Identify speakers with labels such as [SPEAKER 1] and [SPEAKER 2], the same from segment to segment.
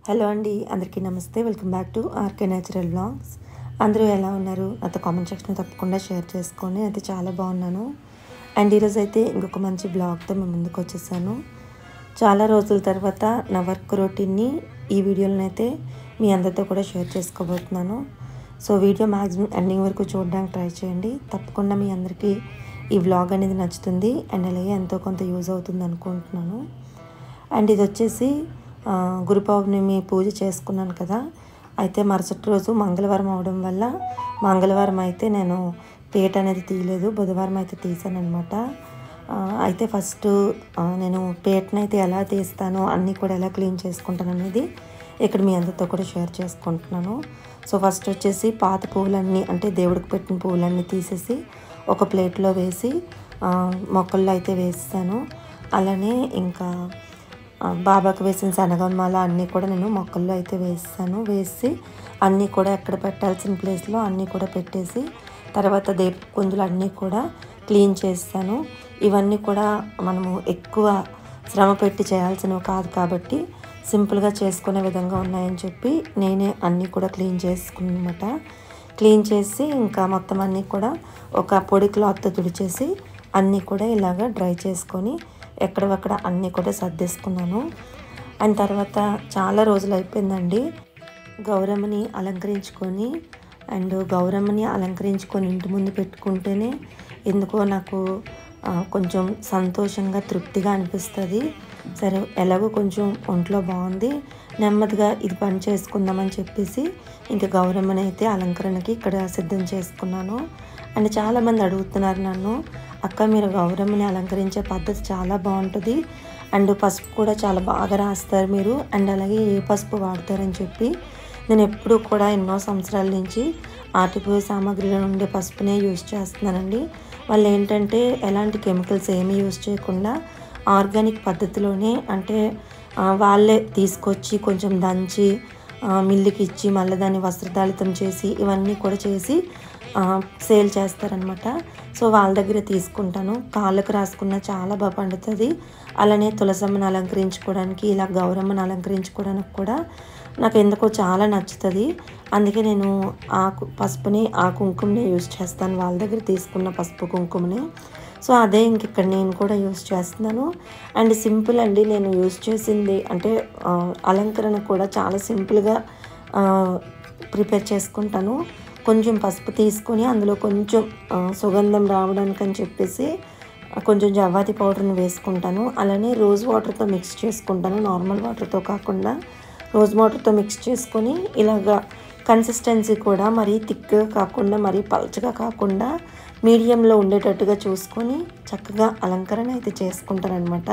[SPEAKER 1] hello అండి అందరికీ నమస్తే welcome back to R K natural blogs అందరూ ఎలా ఉన్నారు నాతో కామెంట్ సెక్షన్ తప్పకుండా షేర్ చేసుకొని అయితే చాలా బాగున్నాను అండ్ ఈరోజు అయితే ఇంకొక మంచి బ్లాగ్తో మేము ముందుకు వచ్చేసాను చాలా రోజుల తర్వాత నా వర్క్ రొటీన్ని ఈ వీడియోలను అయితే మీ అందరితో కూడా షేర్ చేసుకోబోతున్నాను సో వీడియో మ్యాక్సిమం ఎండింగ్ వరకు చూడడానికి ట్రై చేయండి తప్పకుండా మీ అందరికీ ఈ వ్లాగ్ అనేది నచ్చుతుంది అండ్ అలాగే ఎంతో కొంత యూజ్ అవుతుంది అనుకుంటున్నాను అండ్ ఇది వచ్చేసి ఆ, గురు పౌర్ణమి పూజ చేసుకున్నాను కదా అయితే మరుసటి రోజు మంగళవారం అవడం వల్ల మంగళవారం అయితే నేను పీట అనేది తీయలేదు బుధవారం అయితే తీసాను అనమాట అయితే ఫస్ట్ ఆ, నేను పీటను అయితే ఎలా తీస్తానో అన్నీ కూడా ఎలా క్లీన్ చేసుకుంటాను అనేది ఇక్కడ మీ అందరితో కూడా షేర్ చేసుకుంటున్నాను సో ఫస్ట్ వచ్చేసి పాత పువ్వులన్నీ అంటే దేవుడికి పెట్టిన పువ్వులన్నీ తీసేసి ఒక ప్లేట్లో వేసి ఆ, మొక్కల్లో అయితే వేస్తాను అలానే ఇంకా ఆ, బాబాకి వేసిన శనగమాల అన్నీ కూడా నేను మొక్కల్లో అయితే వేస్తాను వేసి అన్నీ కూడా ఎక్కడ పెట్టాల్సిన ప్లేస్లో అన్నీ కూడా పెట్టేసి తర్వాత దీప కుందులు అన్నీ కూడా క్లీన్ చేస్తాను ఇవన్నీ కూడా మనము ఎక్కువ శ్రమ పెట్టి చేయాల్సినవి కాదు కాబట్టి సింపుల్గా చేసుకునే విధంగా ఉన్నాయని చెప్పి నేనే అన్నీ కూడా క్లీన్ చేసుకున్నమాట క్లీన్ చేసి ఇంకా మొత్తం అన్నీ కూడా ఒక పొడి క్లాత్తో తుడిచేసి అన్నీ కూడా ఇలాగ డ్రై చేసుకొని ఎక్కడవక్కడ అన్నీ కూడా సర్దేసుకున్నాను అండ్ తర్వాత చాలా రోజులు అయిపోయిందండి గౌరమ్మని అలంకరించుకొని అండ్ గౌరమ్మని అలంకరించుకొని ఇంటి ముందు పెట్టుకుంటేనే ఎందుకో నాకు ఆ, కొంచెం సంతోషంగా తృప్తిగా అనిపిస్తుంది సరే ఎలాగో కొంచెం ఒంట్లో బాగుంది నెమ్మదిగా ఇది పని చేసుకుందామని చెప్పేసి ఇంకా గౌరమ్మని అయితే అలంకరణకి ఇక్కడ సిద్ధం చేసుకున్నాను అండ్ చాలామంది అడుగుతున్నారు నన్ను అక్క మీరు గౌరమ్మని అలంకరించే పద్ధతి చాలా బాగుంటుంది అండ్ పసుపు కూడా చాలా బాగా రాస్తారు మీరు అండ్ అలాగే ఏ పసుపు వాడతారని చెప్పి నేను ఎప్పుడూ కూడా ఎన్నో సంవత్సరాల నుంచి ఆటిపోయే సామాగ్రిలో ఉండే పసుపునే యూజ్ చేస్తున్నానండి వాళ్ళు ఏంటంటే ఎలాంటి కెమికల్స్ ఏమీ యూజ్ చేయకుండా ఆర్గానిక్ పద్ధతిలోనే అంటే ఆ, వాళ్ళే తీసుకొచ్చి కొంచెం దంచి ఆ, మిల్లుకి ఇచ్చి మళ్ళీ దాన్ని వస్త్రదాళితం చేసి ఇవన్నీ కూడా చేసి ఆ, సేల్ చేస్తారనమాట సో వాళ్ళ దగ్గర తీసుకుంటాను కాళ్ళకు రాసుకున్న చాలా బాగా పండుతుంది అలానే తులసమ్మను అలంకరించుకోవడానికి ఇలా గౌరమ్మను అలంకరించుకోవడానికి కూడా నాకు ఎందుకో చాలా నచ్చుతుంది అందుకే నేను ఆ కు- పసుపుని ఆ కుంకుమని యూజ్ చేస్తాను వాళ్ళ దగ్గర తీసుకున్న పసుపు కుంకుమని సో అదే ఇంక ఇక్కడ నేను కూడా యూజ్ చేస్తున్నాను అండ్ సింపుల్ అండి నేను యూజ్ చేసింది అంటే ఆ, అలంకరణ కూడా చాలా సింపుల్గా ప్రిపేర్ చేసుకుంటాను కొంచెం పసుపు తీసుకొని అందులో కొంచెం ఆ, సుగంధం రావడానికి అని చెప్పేసి ఆ, కొంచెం జవ్వాతి పౌడర్ని వేసుకుంటాను అలానే రోజ్ వాటర్తో మిక్స్ చేసుకుంటాను నార్మల్ వాటర్తో కాకుండా రోజ్ వాటర్తో మిక్స్ చేసుకొని ఇలాగా కన్సిస్టెన్సీ కూడా మరీ థిక్గా కాకుండా మరీ పల్చగా కాకుండా మీడియంలో ఉండేటట్టుగా చూసుకొని చక్కగా అలంకరణ అయితే చేసుకుంటారనమాట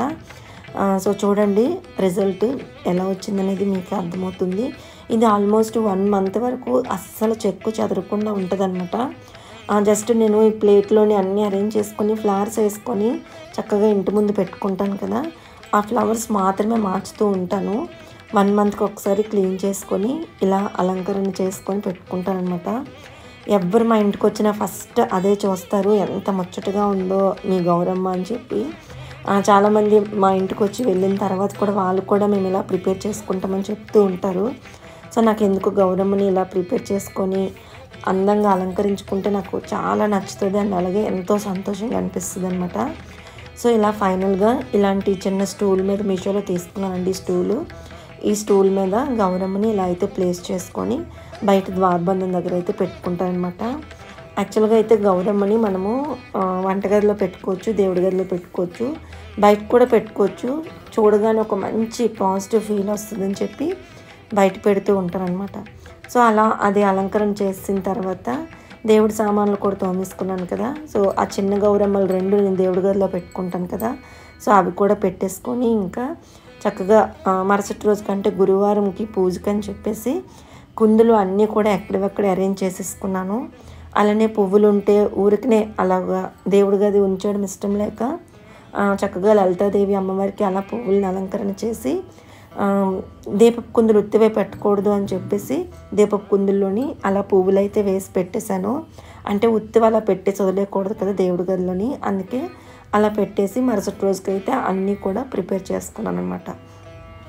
[SPEAKER 1] సో చూడండి రిజల్ట్ ఎలా వచ్చిందనేది మీకు అర్థమవుతుంది ఇది ఆల్మోస్ట్ వన్ మంత్ వరకు అస్సలు చెక్కు చెదరకుండా ఉంటుందన్నమాట జస్ట్ నేను ఈ ప్లేట్లోని అన్నీ అరేంజ్ చేసుకొని ఫ్లవర్స్ వేసుకొని చక్కగా ఇంటి ముందు పెట్టుకుంటాను కదా ఆ ఫ్లవర్స్ మాత్రమే మార్చుతూ ఉంటాను వన్ మంత్కి ఒకసారి క్లీన్ చేసుకొని ఇలా అలంకరణ చేసుకొని పెట్టుకుంటాను అనమాట ఎవ్వరు మా ఇంటికి వచ్చినా ఫస్ట్ అదే చూస్తారు ఎంత ముచ్చటగా ఉందో మీ గౌరమ్మ అని చెప్పి ఆ, చాలామంది మా ఇంటికి వచ్చి వెళ్ళిన తర్వాత కూడా వాళ్ళు కూడా మేము ఇలా ప్రిపేర్ చేసుకుంటామని చెప్తూ ఉంటారు సో నాకు ఎందుకు గౌరమ్మని ఇలా ప్రిపేర్ చేసుకొని అందంగా అలంకరించుకుంటే నాకు చాలా నచ్చుతుంది అండ్ అలాగే ఎంతో సంతోషంగా అనిపిస్తుంది అనమాట సో ఇలా ఫైనల్గా ఇలాంటి చిన్న స్టూల్ మీద మీషోలో తీసుకున్నానండి ఈ స్టూలు ఈ స్టూల్ మీద గౌరమ్మని ఇలా అయితే ప్లేస్ చేసుకొని బయట ద్వారబంధం దగ్గర అయితే పెట్టుకుంటారనమాట యాక్చువల్గా అయితే గౌరమ్మని మనము ఆ, వంటగదిలో పెట్టుకోవచ్చు దేవుడి గదిలో పెట్టుకోవచ్చు బయట కూడా పెట్టుకోవచ్చు చూడగానే ఒక మంచి పాజిటివ్ ఫీల్ వస్తుందని చెప్పి బయట పెడుతూ ఉంటారనమాట సో అలా అది అలంకరణ చేసిన తర్వాత దేవుడి సామాన్లు కూడా తోమేసుకున్నాను కదా సో ఆ చిన్న గౌరమ్మలు రెండు నేను దేవుడి గదిలో పెట్టుకుంటాను కదా సో అవి కూడా పెట్టేసుకొని ఇంకా చక్కగా ఆ, మరుసటి రోజు కంటే గురువారంకి పూజకి అని చెప్పేసి కుందులు అన్నీ కూడా ఎక్కడెక్కడ అరేంజ్ చేసేసుకున్నాను అలానే పువ్వులు ఉంటే ఊరికనే అలాగా దేవుడి గది ఉంచడం ఇష్టం లేక ఆ, చక్కగా లలితాదేవి అమ్మవారికి అలా పువ్వులను అలంకరణ చేసి ఆ, దీపపు కుందులు ఉత్తివే పెట్టకూడదు అని చెప్పేసి దీపపు కుందుల్లోని అలా పువ్వులు అయితే వేసి పెట్టేశాను అంటే ఉత్తివి అలా పెట్టేసి వదిలేయకూడదు కదా దేవుడి గదిలోని అందుకే అలా పెట్టేసి మరుసటి రోజుకైతే అన్నీ కూడా ప్రిపేర్ చేసుకున్నాను అనమాట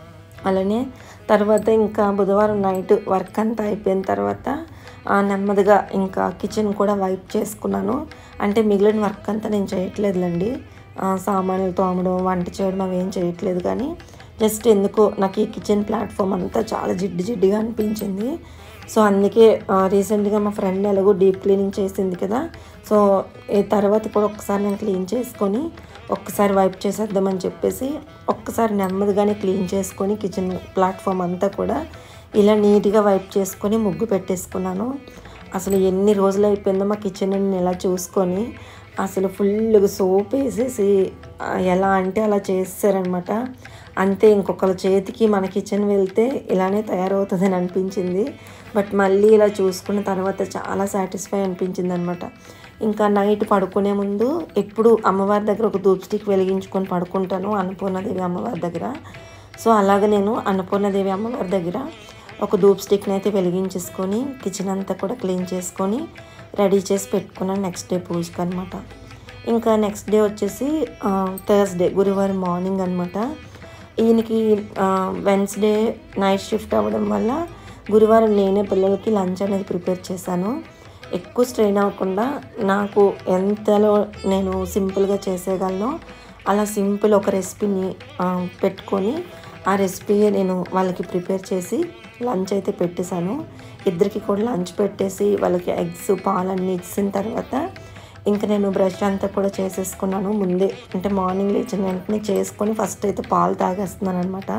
[SPEAKER 1] అలానే తర్వాత ఇంకా బుధవారం నైట్ వర్క్ అంతా అయిపోయిన తర్వాత ఆ, నెమ్మదిగా ఇంకా కిచెన్ కూడా వైప్ చేసుకున్నాను అంటే మిగిలిన వర్క్ అంతా నేను చేయట్లేదులేండి ఆ, సామాన్లు తోమడం వంట చేయడం అవి ఏం చేయట్లేదు కానీ జస్ట్ ఎందుకో నాకు ఈ కిచెన్ ప్లాట్ఫామ్ అంతా చాలా జిడ్డు జిడ్డుగా అనిపించింది సో అందుకే రీసెంట్గా మా ఫ్రెండ్ ఎలాగో డీప్ క్లీనింగ్ చేసింది కదా సో ఈ తర్వాత కూడా ఒక్కసారి నేను క్లీన్ చేసుకొని ఒక్కసారి వైప్ చేసేద్దామని చెప్పేసి ఒక్కసారి నెమ్మదిగానే క్లీన్ చేసుకొని కిచెన్ ప్లాట్ఫామ్ అంతా కూడా ఇలా నీట్గా వైప్ చేసుకొని ముగ్గు పెట్టేసుకున్నాను అసలు ఎన్ని రోజులు అయిపోయిందో మా కిచెన్ నేను ఇలా చూసుకొని అసలు ఫుల్గా సోప్ వేసేసి ఆ, ఎలా అంటే అలా చేస్తారనమాట అంతే ఇంకొకరి చేతికి మన కిచెన్ వెళ్తే ఇలానే తయారవుతుందని అనిపించింది బట్ మళ్ళీ ఇలా చూసుకున్న తర్వాత చాలా సాటిస్ఫై అనిపించింది అనమాట ఇంకా నైట్ పడుకునే ముందు ఎప్పుడు అమ్మవారి దగ్గర ఒక ధూప్ స్టిక్ వెలిగించుకొని పడుకుంటాను అన్నపూర్ణదేవి అమ్మవారి దగ్గర సో అలాగే నేను అన్నపూర్ణదేవి అమ్మవారి దగ్గర ఒక ధూప్ స్టిక్ని అయితే వెలిగించేసుకొని కిచెన్ అంతా కూడా క్లీన్ చేసుకొని రెడీ చేసి పెట్టుకున్నాను నెక్స్ట్ డే పూజకి అనమాట ఇంకా నెక్స్ట్ డే వచ్చేసి థర్స్డే గురువారం మార్నింగ్ అనమాట ఈయనకి వెన్స్డే నైట్ షిఫ్ట్ అవ్వడం వల్ల గురువారం నేనే పిల్లలకి లంచ్ అనేది ప్రిపేర్ చేశాను ఎక్కువ స్ట్రెయిన్ అవ్వకుండా నాకు ఎంతలో నేను సింపుల్గా చేసేయగలను అలా సింపుల్ ఒక రెసిపీని ఆ, పెట్టుకొని ఆ రెసిపీ నేను వాళ్ళకి ప్రిపేర్ చేసి లంచ్ అయితే పెట్టేశాను ఇద్దరికి కూడా లంచ్ పెట్టేసి వాళ్ళకి ఎగ్స్ పాలన్నీ ఇచ్చిన తర్వాత ఇంకా నేను బ్రష్ అంతా కూడా చేసేసుకున్నాను ముందే అంటే మార్నింగ్ లేచిన వెంటనే చేసుకొని ఫస్ట్ అయితే పాలు తాగేస్తున్నాను అనమాట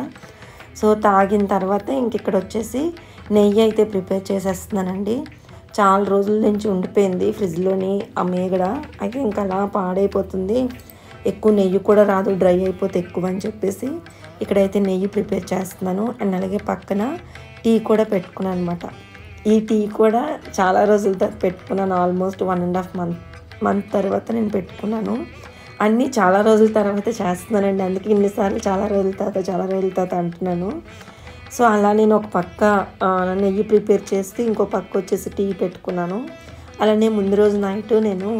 [SPEAKER 1] సో తాగిన తర్వాత ఇంక ఇక్కడ వచ్చేసి నెయ్యి అయితే ప్రిపేర్ చేసేస్తున్నానండి చాలా రోజుల నుంచి ఉండిపోయింది ఫ్రిడ్జ్లోని ఆ మేగడ అయితే ఇంకా అలా పాడైపోతుంది ఎక్కువ నెయ్యి కూడా రాదు డ్రై అయిపోతే ఎక్కువ అని చెప్పేసి ఇక్కడైతే నెయ్యి ప్రిపేర్ చేస్తున్నాను అండ్ అలాగే పక్కన టీ కూడా పెట్టుకున్నాను అనమాట ఈ టీ కూడా చాలా రోజుల తర్వాత పెట్టుకున్నాను almost one and half month month తర్వాత నేను పెట్టుకున్నాను అన్నీ చాలా రోజుల తర్వాత చేస్తున్నానండి అందుకే ఇన్నిసార్లు చాలా రోజుల తర్వాత చాలా రోజుల తర్వాత అంటున్నాను సో అలా నేను ఒక పక్క ఆ, నెయ్యి ప్రిపేర్ చేసి ఇంకో పక్క వచ్చేసి టీ పెట్టుకున్నాను అలానే ముందు రోజు నైట్ నేను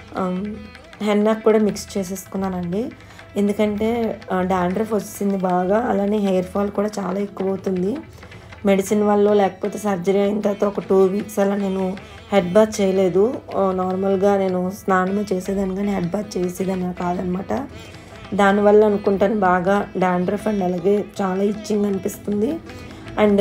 [SPEAKER 1] హెన్నాకు కూడా మిక్స్ చేసేసుకున్నానండి ఎందుకంటే డాండ్రఫ్ వచ్చింది బాగా అలానే హెయిర్ ఫాల్ కూడా చాలా ఎక్కువ అవుతుంది మెడిసిన్ వల్ల లేకపోతే సర్జరీ అయిన తర్వాత ఒక టూ వీక్స్ అలా నేను హెడ్ బాత్ చేయలేదు ఆ, నార్మల్గా నేను స్నానమే చేసేదాన్ని కానీ హెడ్ బాత్ చేసేదాన్ని కాదనమాట దానివల్ల అనుకుంటాను బాగా డాండ్రఫ్ అండ్ అలాగే చాలా ఇచ్చింగ్ అనిపిస్తుంది అండ్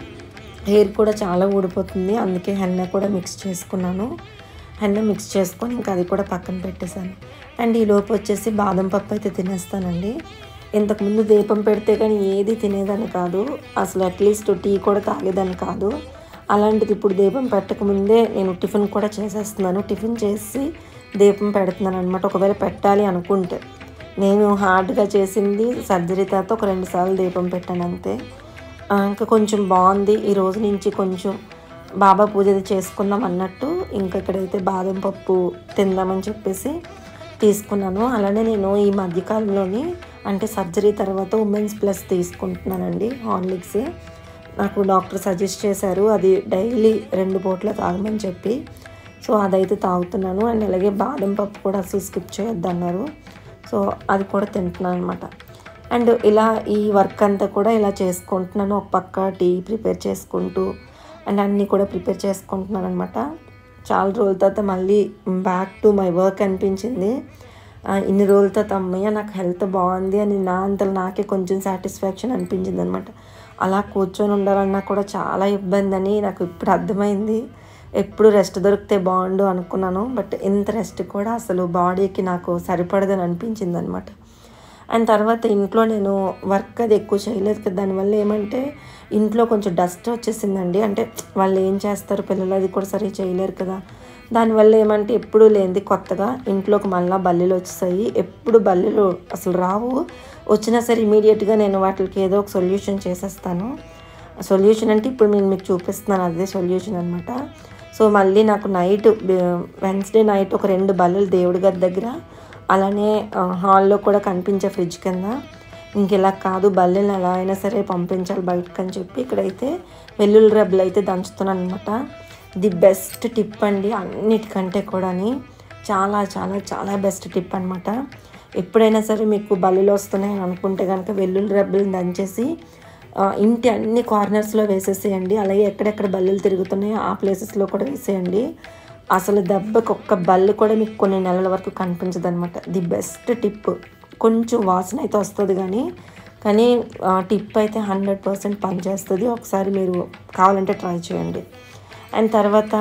[SPEAKER 1] హెయిర్ కూడా చాలా ఊడిపోతుంది అందుకే హెన్న కూడా మిక్స్ చేసుకున్నాను హెన్న మిక్స్ చేసుకొని ఇంకా అది కూడా పక్కన పెట్టేశాను అండ్ ఈ లోపు వచ్చేసి బాదం పప్పు అయితే తినేస్తానండి ఇంతకుముందు దీపం పెడితే కానీ ఏది తినేదాన్ని కాదు అసలు అట్లీస్ట్ టీ కూడా తాగేదాన్ని కాదు అలాంటిది ఇప్పుడు దీపం పెట్టకముందే నేను టిఫిన్ కూడా చేసేస్తున్నాను టిఫిన్ చేసి దీపం పెడుతున్నాను అనమాట ఒకవేళ పెట్టాలి అనుకుంటే నేను హార్డ్గా చేసింది సర్జరీ తర్వాత ఒక రెండు సార్లు దీపం పెట్టాను అంతే ఆ, ఇంకా కొంచెం బాగుంది ఈ రోజు నుంచి కొంచెం బాబా పూజ అది చేసుకుందాం అన్నట్టు ఇంకా ఇక్కడైతే బాదం పప్పు తిందామని చెప్పేసి తీసుకున్నాను అలానే నేను ఈ మధ్యకాలంలోని అంటే సర్జరీ తర్వాత ఉమెన్స్ ప్లస్ తీసుకుంటున్నానండి హార్లిక్స్ నాకు డాక్టర్ సజెస్ట్ చేశారు అది డైలీ రెండు పూట్ల తాగమని చెప్పి సో అదైతే తాగుతున్నాను అండ్ అలాగే బాదం పప్పు కూడా అసలు స్కిప్ చేయొద్దన్నారు సో అది కూడా తింటున్నాను అనమాట అండ్ ఇలా ఈ వర్క్ అంతా కూడా ఇలా చేసుకుంటున్నాను ఒక పక్క టీ ప్రిపేర్ చేసుకుంటూ అండ్ అన్నీ కూడా ప్రిపేర్ చేసుకుంటున్నాను అనమాట చాలా రోజుల తర్వాత మళ్ళీ బ్యాక్ టు మై వర్క్ అనిపించింది ఆ, ఇన్ని రోజుల తర్వాత అమ్మయ్య నాకు హెల్త్ బాగుంది అని నా అంతలో నాకే కొంచెం సాటిస్ఫాక్షన్ అనిపించింది అనమాట అలా కూర్చొని ఉండాలన్నా కూడా చాలా ఇబ్బంది అని నాకు ఇప్పుడు అర్థమైంది ఎప్పుడు రెస్ట్ దొరికితే బాగుండు అనుకున్నాను బట్ ఇంత రెస్ట్ కూడా అసలు బాడీకి నాకు సరిపడదని అనిపించింది అనమాట అండ్ తర్వాత ఇంట్లో నేను వర్క్ అది ఎక్కువ చేయలేదు కదా దానివల్ల ఏమంటే ఇంట్లో కొంచెం డస్ట్ వచ్చేసిందండి అంటే వాళ్ళు ఏం చేస్తారు పిల్లలు అది కూడా సరిగ్గా చేయలేరు కదా దానివల్ల ఏమంటే ఎప్పుడు లేనిది కొత్తగా ఇంట్లోకి మళ్ళీ బల్లీలు వచ్చేసాయి ఎప్పుడు బల్లీలు అసలు రావు వచ్చినా సరే ఇమీడియట్గా నేను వాటికి ఏదో ఒక సొల్యూషన్ చేసేస్తాను సొల్యూషన్ అంటే ఇప్పుడు నేను మీకు చూపిస్తున్నాను అదే సొల్యూషన్ అనమాట సో మళ్ళీ నాకు నైట్ వెన్స్డే నైట్ ఒక రెండు బల్లలు దేవుడి గది దగ్గర అలానే ఆ, హాల్లో కూడా కనిపించే ఫ్రిడ్జ్ కింద ఇంక ఇలా కాదు బల్లెలు ఎలా అయినా సరే పంపించాలి బయటకు అని చెప్పి ఇక్కడైతే వెల్లుల్లి రెబ్బలు అయితే దంచుతున్నాను అనమాట ది బెస్ట్ టిప్ అండి అన్నిటికంటే కూడాని చాలా చాలా చాలా బెస్ట్ టిప్ అనమాట ఎప్పుడైనా సరే మీకు బల్లులు వస్తున్నాయి అని అనుకుంటే కనుక వెల్లుల్లి రెబ్బలు దంచేసి ఆ, ఇంటి అన్ని కార్నర్స్లో వేసేసేయండి అలాగే ఎక్కడెక్కడ బల్లులు తిరుగుతున్నాయో ఆ ప్లేసెస్లో కూడా వేసేయండి అసలు దెబ్బకి ఒక్క బల్లు కూడా మీకు కొన్ని నెలల వరకు కనిపించదు అనమాట ది బెస్ట్ టిప్ కొంచెం వాసన అయితే వస్తుంది కానీ కానీ ఆ, టిప్ అయితే హండ్రెడ్ పర్సెంట్ పనిచేస్తుంది ఒకసారి మీరు కావాలంటే ట్రై చేయండి అండ్ తర్వాత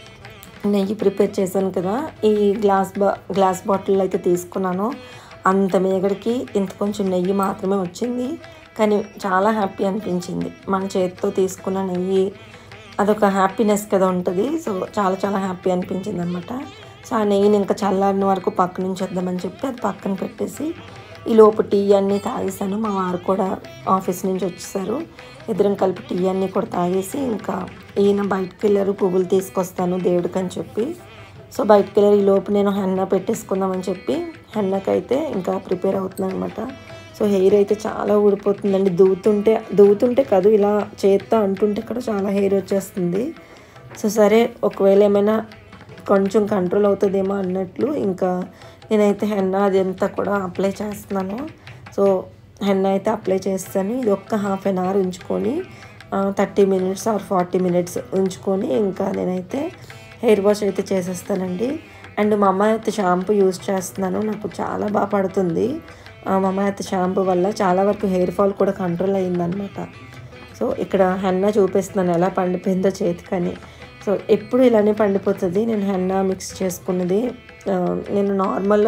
[SPEAKER 1] నెయ్యి ప్రిపేర్ చేశాను కదా ఈ గ్లాస్ బా గ్లాస్ బాటిల్ అయితే తీసుకున్నాను అంత మేగడికి ఇంత కొంచెం నెయ్యి మాత్రమే వచ్చింది కానీ చాలా హ్యాపీ అనిపించింది మన చేతితో తీసుకున్న నెయ్యి అదొక హ్యాపీనెస్ కదా ఉంటుంది సో చాలా చాలా హ్యాపీ అనిపించింది అనమాట సో ఆ నెయ్యిని ఇంకా చల్లారిన వరకు పక్క నుంచి వద్దామని చెప్పి అది పక్కన పెట్టేసి ఈ లోపు టీ అన్నీ తాగేసాను మా వారు కూడా ఆఫీస్ నుంచి వచ్చేసారు ఇద్దరం కలిపి టీ అన్నీ కూడా తాగేసి ఇంకా ఈయన బయటకు వెళ్ళారు పువ్వులు తీసుకొస్తాను దేవుడికి అని చెప్పి సో బయటకు వెళ్ళారు ఈ లోపు నేను హెన్న పెట్టేసుకుందామని చెప్పి హెన్నకైతే ఇంకా ప్రిపేర్ అవుతున్నాను అనమాట సో హెయిర్ అయితే చాలా ఊడిపోతుందండి దువ్వుతుంటే దువ్వుతుంటే కాదు ఇలా చేత్తో అంటుంటే కూడా చాలా హెయిర్ వచ్చేస్తుంది సో సరే ఒకవేళ ఏమైనా కొంచెం కంట్రోల్ అవుతుందేమో అన్నట్లు ఇంకా నేనైతే హెన్న అదంతా కూడా అప్లై చేస్తున్నాను సో హెన్న అయితే అప్లై చేస్తాను ఇది ఒక్క హాఫ్ అన్ అవర్ ఉంచుకొని thirty minutes or forty minutes ఉంచుకొని ఇంకా నేనైతే హెయిర్ వాష్ అయితే చేసేస్తానండి అండ్ మా అమ్మాయి అయితే షాంపూ యూస్ చేస్తున్నాను నాకు చాలా బాగా పడుతుంది ఆ, మా అమ్మాయి అయితే షాంపూ వల్ల చాలా వరకు హెయిర్ ఫాల్ కూడా కంట్రోల్ అయ్యిందనమాట సో ఇక్కడ హెన్న చూపిస్తున్నాను ఎలా పండిపోయిందో చేతికని సో ఎప్పుడు ఇలానే పండిపోతుంది నేను హెన్న మిక్స్ చేసుకున్నది ఆ, నేను నార్మల్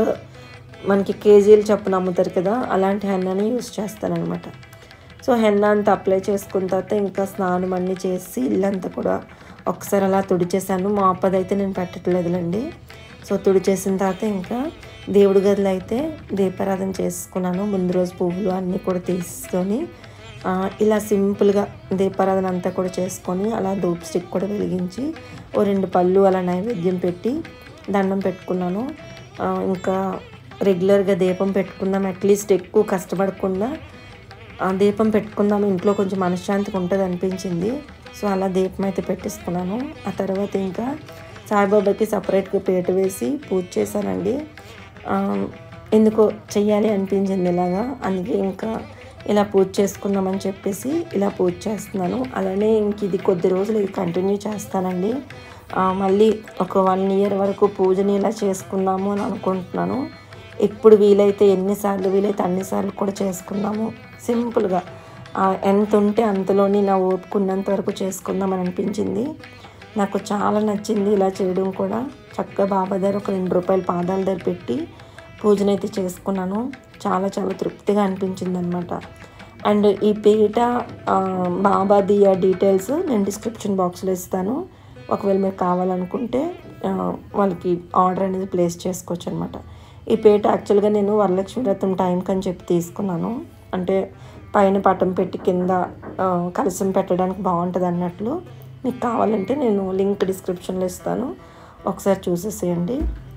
[SPEAKER 1] మనకి కేజీలు చొప్పున అమ్ముతారు కదా అలాంటి హెన్నని యూస్ చేస్తానన్నమాట సో హెన్న అంతా అప్లై చేసుకున్న తర్వాత ఇంకా స్నానం అన్నీ చేసి ఇల్లంతా కూడా ఒకసారి అలా తుడిచేసాను మా అప్పదైతే నేను పెట్టట్లేదులేండి సో తుడిచేసిన తర్వాత ఇంకా దేవుడి గదిలో అయితే దీపారాధన చేసుకున్నాను ముందు రోజు పువ్వులు అన్నీ కూడా తీసుకొని ఆ, ఇలా సింపుల్గా దీపారాధన అంతా కూడా చేసుకొని అలా ధూప్ స్టిక్ కూడా వెలిగించి ఓ రెండు పళ్ళు అలా నైవేద్యం పెట్టి దండం పెట్టుకున్నాను ఆ, ఇంకా రెగ్యులర్గా దీపం పెట్టుకుందాం అట్లీస్ట్ ఎక్కువ కష్టపడకుండా ఆ దీపం పెట్టుకుందాం ఇంట్లో కొంచెం మనశ్శాంతిగా ఉంటుంది అనిపించింది సో అలా దీపం అయితే పెట్టేసుకున్నాను ఆ తర్వాత ఇంకా సాయిబాబాకి సపరేట్గా పీట వేసి పూజ చేశానండి ఆ, ఎందుకో చెయ్యాలి అనిపించింది ఇలాగా అందుకే ఇంకా ఇలా పూజ చేసుకుందామని చెప్పేసి ఇలా పూజ చేస్తున్నాను అలానే ఇంక ఇది కొద్ది రోజులు ఇది కంటిన్యూ చేస్తానండి ఆ, మళ్ళీ ఒక వన్ ఇయర్ వరకు పూజని ఇలా చేసుకుందాము అని అనుకుంటున్నాను ఎప్పుడు వీలైతే ఎన్నిసార్లు వీలైతే అన్నిసార్లు కూడా చేసుకుందాము సింపుల్గా ఆ, ఎంత ఉంటే అంతలోని నా ఓపుకున్నంత వరకు చేసుకుందామని అనిపించింది నాకు చాలా నచ్చింది ఇలా చేయడం కూడా చక్కగా బాబా దగ్గర ఒక రెండు రూపాయలు పాదాల దగ్గర పెట్టి పూజనైతే చేసుకున్నాను చాలా చాలా తృప్తిగా అనిపించింది అనమాట అండ్ ఈ పీట ఆ, బాబాది ఆ డీటెయిల్స్ నేను డిస్క్రిప్షన్ బాక్స్లో ఇస్తాను ఒకవేళ మీరు కావాలనుకుంటే ఆ, వాళ్ళకి ఆర్డర్ అనేది ప్లేస్ చేసుకోవచ్చు అనమాట ఈ పీట యాక్చువల్గా నేను వరలక్ష్మి వ్రతం టైంకి అని చెప్పి తీసుకున్నాను అంటే పైన పటం పెట్టి కింద ఆ, కలసం పెట్టడానికి బాగుంటుంది అన్నట్లు మీకు కావాలంటే నేను లింక్ డిస్క్రిప్షన్లో ఇస్తాను ఒకసారి చూసేసేయండి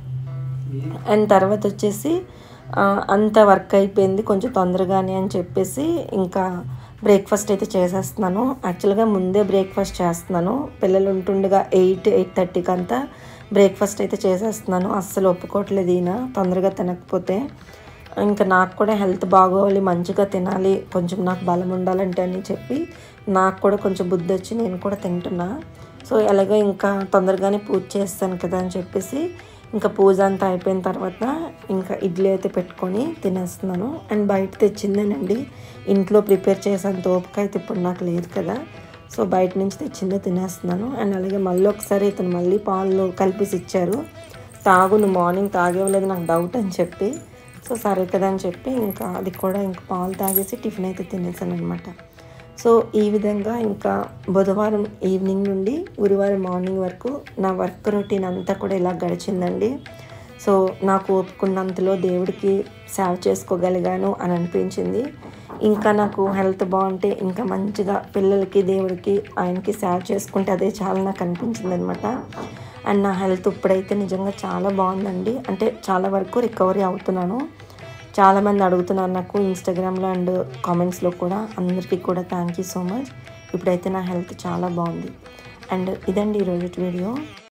[SPEAKER 1] అండ్ తర్వాత వచ్చేసి ఆ, అంత వర్క్ అయిపోయింది కొంచెం తొందరగానే అని చెప్పేసి ఇంకా బ్రేక్ఫాస్ట్ అయితే చేసేస్తున్నాను యాక్చువల్గా ముందే బ్రేక్ఫాస్ట్ చేస్తున్నాను పిల్లలు ఉంటుండగా ఎయిట్ ఎయిట్ థర్టీకి అంతా బ్రేక్ఫాస్ట్ అయితే చేసేస్తున్నాను అస్సలు ఒప్పుకోవట్లేదు ఈయన తొందరగా తినకపోతే ఇంకా నాకు కూడా హెల్త్ బాగోవాలి మంచిగా తినాలి కొంచెం నాకు బలం ఉండాలంటే అని చెప్పి నాకు కూడా కొంచెం బుద్ధి వచ్చి నేను కూడా తింటున్నా సో ఎలాగో ఇంకా తొందరగానే పూజ చేస్తాను కదా అని చెప్పేసి ఇంకా పూజ అంతా అయిపోయిన తర్వాత ఇంకా ఇడ్లీ అయితే పెట్టుకొని తినేస్తున్నాను అండ్ బయట తెచ్చిందేనండి ఇంట్లో ప్రిపేర్ చేసేంత ఓపిక అయితే ఇప్పుడు నాకు లేదు కదా సో బయట నుంచి తెచ్చిందే తినేస్తున్నాను అండ్ అలాగే మళ్ళీ ఒకసారి ఇతను మళ్ళీ పాలు కలిపేసి ఇచ్చారు తాగు నువ్వు మార్నింగ్ తాగేవలేదు నాకు డౌట్ అని చెప్పి సో సరే కదా అని చెప్పి ఇంకా అది కూడా ఇంకా పాలు తాగేసి టిఫిన్ అయితే తినేసాను అనమాట సో ఈ విధంగా ఇంకా బుధవారం ఈవినింగ్ నుండి గురువారం మార్నింగ్ వరకు నా వర్క్ రొటీన్ అంతా కూడా ఇలా గడిచిందండి సో నాకు ఒప్పుకున్నంతలో దేవుడికి సేవ చేసుకోగలిగాను అని అనిపించింది ఇంకా నాకు హెల్త్ బాగుంటే ఇంకా మంచిగా పిల్లలకి దేవుడికి ఆయనకి సేవ చేసుకుంటే అదే చాలా నాకు అనిపించింది అనమాట అండ్ నా హెల్త్ ఇప్పుడైతే నిజంగా చాలా బాగుందండి అంటే చాలా వరకు రికవరీ అవుతున్నాను చాలామంది అడుగుతున్నారు నాకు ఇన్స్టాగ్రామ్లో అండ్ కామెంట్స్లో కూడా అందరికీ కూడా థ్యాంక్ యూ సో మచ్ ఇప్పుడైతే నా హెల్త్ చాలా బాగుంది అండ్ ఇదండి ఈరోజు వీడియో